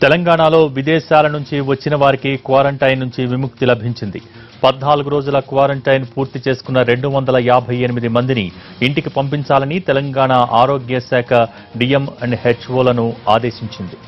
తెలంగాణలో విదేశాల నుంచి వచ్చిన వారికి క్వారంటైన్ నుంచి విముక్తి లభించింది పద్నాలుగు రోజుల క్వారంటైన్ పూర్తి చేసుకున్న రెండు వందల యాభై ఎనిమిది మందిని ఇంటికి పంపించాలని తెలంగాణ ఆరోగ్య శాఖ డిఎం అండ్ హెచ్ఓలను ఆదేశించింది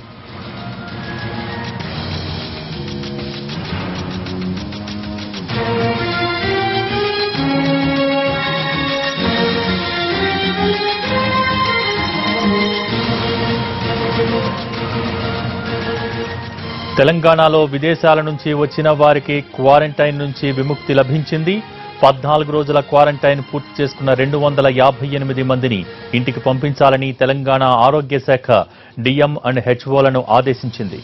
తెలంగాణలో విదేశాల నుంచి వచ్చిన వారికి క్వారంటైన్ నుంచి విముక్తి లభించింది పద్నాలుగు రోజుల క్వారంటైన్ పూర్తి చేసుకున్న రెండు వందల యాభై ఎనిమిది మందిని ఇంటికి పంపించాలని తెలంగాణ ఆరోగ్య శాఖ డిఎం అండ్ హెచ్ఓలను ఆదేశించింది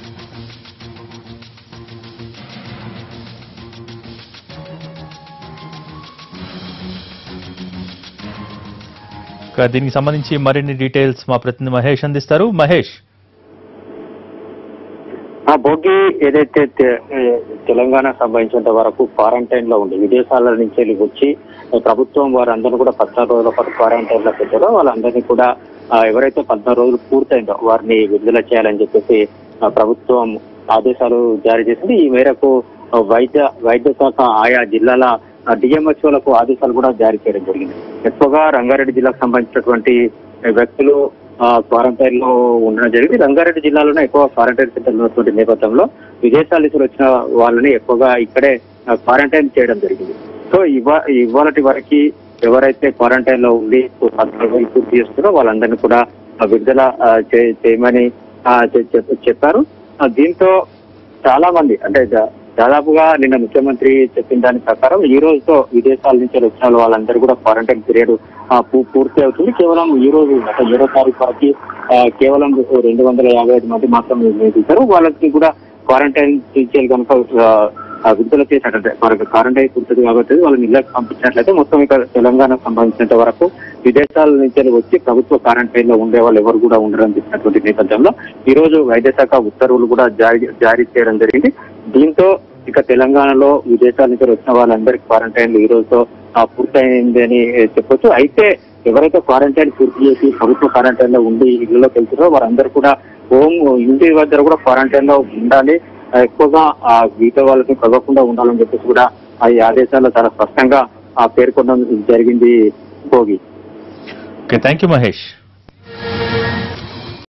ఇక దీనికి సంబంధించి మరిన్ని డీటెయిల్స్ మా ప్రతినిధి మహేష్ అందిస్తారు మహేష్ ఆ భోగి ఏదైతే తె- ఏ, తెలంగాణ సంబంధించినంత వరకు క్వారంటైన్ లో ఉంది విదేశాల నుంచి వెళ్ళి వచ్చి ఆ, ప్రభుత్వం వారందరూ కూడా పద్నాలుగు రోజుల పాటు క్వారంటైన్ లో పెట్టారో వాళ్ళందరినీ కూడా ఆ, ఎవరైతే పద్నాలుగు రోజులు పూర్తయిందో వారిని విడుదల చేయాలని చెప్పేసి ఆ, ప్రభుత్వం ఆదేశాలు జారీ చేసింది ఈ మేరకు ఆ, వైద్య వైద్య శాఖ ఆయా జిల్లాల డిఎంహెచ్ఓలకు ఆదేశాలు కూడా జారీ చేయడం జరిగింది ఎక్కువగా రంగారెడ్డి జిల్లాకు సంబంధించినటువంటి వ్యక్తులు క్వారంటైన్ లో ఉండడం జరిగింది రంగారెడ్డి జిల్లాలోనే ఎక్కువ క్వారంటైన్ సెంటర్ ఉన్నటువంటి నేపథ్యంలో విదేశాల నుంచి వచ్చిన వాళ్ళని ఎక్కువగా ఇక్కడే క్వారంటైన్ చేయడం జరిగింది సో ఇవా ఇవాళటి వరకు ఎవరైతే క్వారంటైన్ లో ఉండి పద్నాలుగు రోజులు పూర్తి చేస్తున్నారో వాళ్ళందరినీ కూడా ఆ, విడుదల ఆ, చే- చేయమని ఆ, చె- చెప్- చెప్పారు ఆ, దీంతో చాలా మంది అంటే దా- దాదాపుగా నిన్న ముఖ్యమంత్రి చెప్పిన దాని ప్రకారం ఈ రోజుతో విదేశాల నుంచి వచ్చిన వాళ్ళందరూ కూడా క్వారంటైన్ పీరియడ్ ఆ, పూ- పూర్తి అవుతుంది కేవలం ఈ రోజు గత ఏడో తారీఖు వరకు ఆ, కేవలం రెండు వందల యాభై ఐదు మంది మాత్రం నిర్ణయించారు వాళ్ళకి కూడా క్వారంటైన్ టీచర్లు కనుక ఆ, ఆ, విడుదల చేసినట్లయితే మనకు క్వారంటైన్ పూర్తుంది కాబట్టి వాళ్ళని ఇళ్ళకి పంపించినట్లయితే మొత్తం ఇక్కడ తెలంగాణకు సంబంధించినంత వరకు విదేశాల నుంచి వచ్చి ప్రభుత్వ క్వారంటైన్ లో ఉండే వాళ్ళు ఎవరు కూడా ఉండరని చెప్పినటువంటి నేపథ్యంలో ఈ రోజు వైద్య శాఖ ఉత్తర్వులు కూడా జారీ జారీ చేయడం జరిగింది దీంతో ఇక తెలంగాణలో విదేశాల నుంచి వచ్చిన వాళ్ళందరికీ క్వారంటైన్ ఈ రోజుతో ఆ, పూర్తయింది అని చెప్పొచ్చు అయితే ఎవరైతే క్వారంటైన్ పూర్తి చేసి ప్రభుత్వ క్వారంటైన్ లో ఉండి ఇళ్లలోకి వెళ్తారో వారందరూ కూడా హోమ్ ఇంటి వద్ద కూడా క్వారంటైన్ లో ఉండాలి ఆ, ఎక్కువగా ఆ మిగతా వాళ్ళకి కలవకుండా ఉండాలని చెప్పేసి కూడా ఆ ఈ ఆదేశాల్లో చాలా స్పష్టంగా ఆ పేర్కొనడం జరిగింది Bhogi okay thank you Mahesh